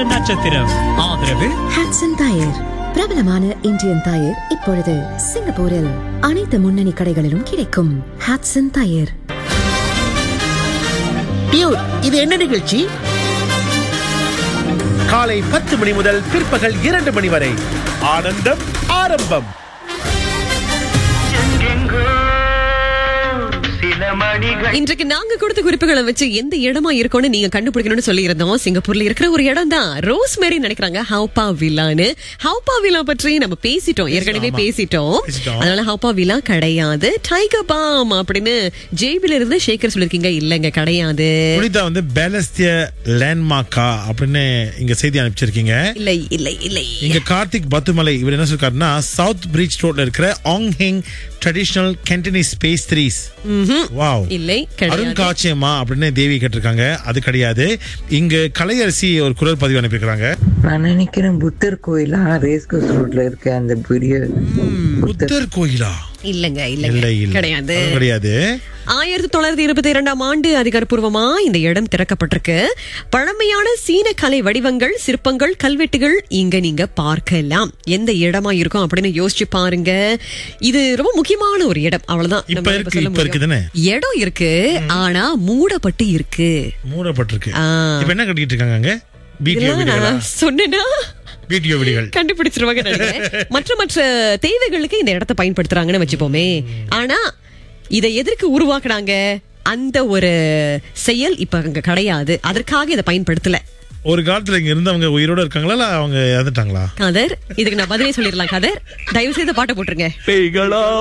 நட்சத்திரம் ஆதரவு ஹாட்சன் டயர் பிரபலமான இந்தியன் டயர் இப்பொழுது சிங்கப்பூரில் அனைத்து முன்னணி கடைகளிலும் கிடைக்கும் ஹாட்சன் டயர் டியூட் இது என்ன நிகழ்ச்சி காலை பத்து மணி முதல் பிற்பகல் இரண்டு மணி வரை ஆனந்தம் ஆரம்பம் இன்றைக்கு நாங்க கொடுத்த குறிப்புகளை வச்சு எந்த இடமா இருக்கும்னு நீங்க கண்டுபிடிக்கணும்னு சொல்லி இருந்தோம் சிங்கப்பூர்ல இருக்கிற ஒரு இடம் தான் ரோஸ்மேரி நினைக்கிறாங்க ஹவுப்பா வில்லான்னு ஹவுப்பா வில்லா பற்றி நம்ம பேசிட்டோம் ஏற்கனவே ஆமா. பேசிட்டோம் பேசிட்டோம். அதனால ஹவுப்பா வில்லா கிடையாது டைகர் பாம் அப்படின்னு ஜேபில இருந்து ஷேகர் சொல்லிருக்கீங்க இல்லங்க கிடையாது புனிதா வந்து பேலஸ்திய லேண்ட்மார்க்கா அப்படின்னு இங்க செய்தி அனுப்பிச்சிருக்கீங்க இல்லை இல்லை இல்லை இங்க கார்த்திக் பத்துமலை இவர் என்ன சொல்றாருன்னா சவுத் பிரிட்ஜ் ரோட்ல இருக்கிற Ang Heng traditional Cantonese space threes wow இல்லை கிடையாது அருங்காட்சியமா அப்படின்னு தேவி கேட்டிருக்காங்க அது கிடையாது இங்க கலையரசி ஒரு குரல் பதிவு அனுப்பியிருக்காங்க நான் நினைக்கிறேன் புத்தர் கோயிலா ரேஸ் கோர்ஸ் ரோட்ல இருக்க அந்த பெரிய புத்தர் கோயிலா இல்லங்க இல்ல இல்லங்க இல்ல கிடையாது அது கிடையாது ஆயிரத்தி தொள்ளாயிரத்தி இருபத்தி இரண்டாம் ஆண்டு அதிகாரப்பூர்வமா இந்த இடம் திறக்கப்பட்டிருக்கு பழமையான சீன கலை வடிவங்கள் சிற்பங்கள் கல்வெட்டுகள் இங்க நீங்க பார்க்கலாம் எந்த இடமா இருக்கும் அப்படின்னு யோசிச்சு பாருங்க இது ரொம்ப முக்கியமான ஒரு இடம் அவ்வளவுதான் இப்ப நம்ம இருக்கு, சொல்ல இப்ப முடியும். இருக்குதானே? இடம் இருக்கு ஆனா மூடப்பட்டு இருக்கு மூடப்பட்டிருக்கு ஆ. இப்ப என்ன கட்டிட்டு இருக்காங்க அங்க பிடிஓ இதெல்லாம் வீடுகளா நான் சொன்னேன்னா பிடிஓ வீடுகள் கண்டுபிடிச்சிருவாங்க நினைக்கிறேன். மற்ற மற்ற தேவைகளுக்கு இந்த இடத்தை பயன்படுத்துறாங்கன்னு வச்சுப்போமே ஆனா இதை எதற்கு உருவாக்குனாங்க அந்த ஒரு செயல் இப்ப அங்க கிடையாது அதற்காக இதை பயன்படுத்தல ஒரு காலத்துல இங்க இருந்தவங்க உயிரோட இருக்காங்களா இல்ல அவங்க இறந்துட்டாங்களா கதர் இதுக்கு நான் பதிலே சொல்லிடலாம் கதர் தயவு செய்து பாட்டை போட்டுருங்க பேய்களா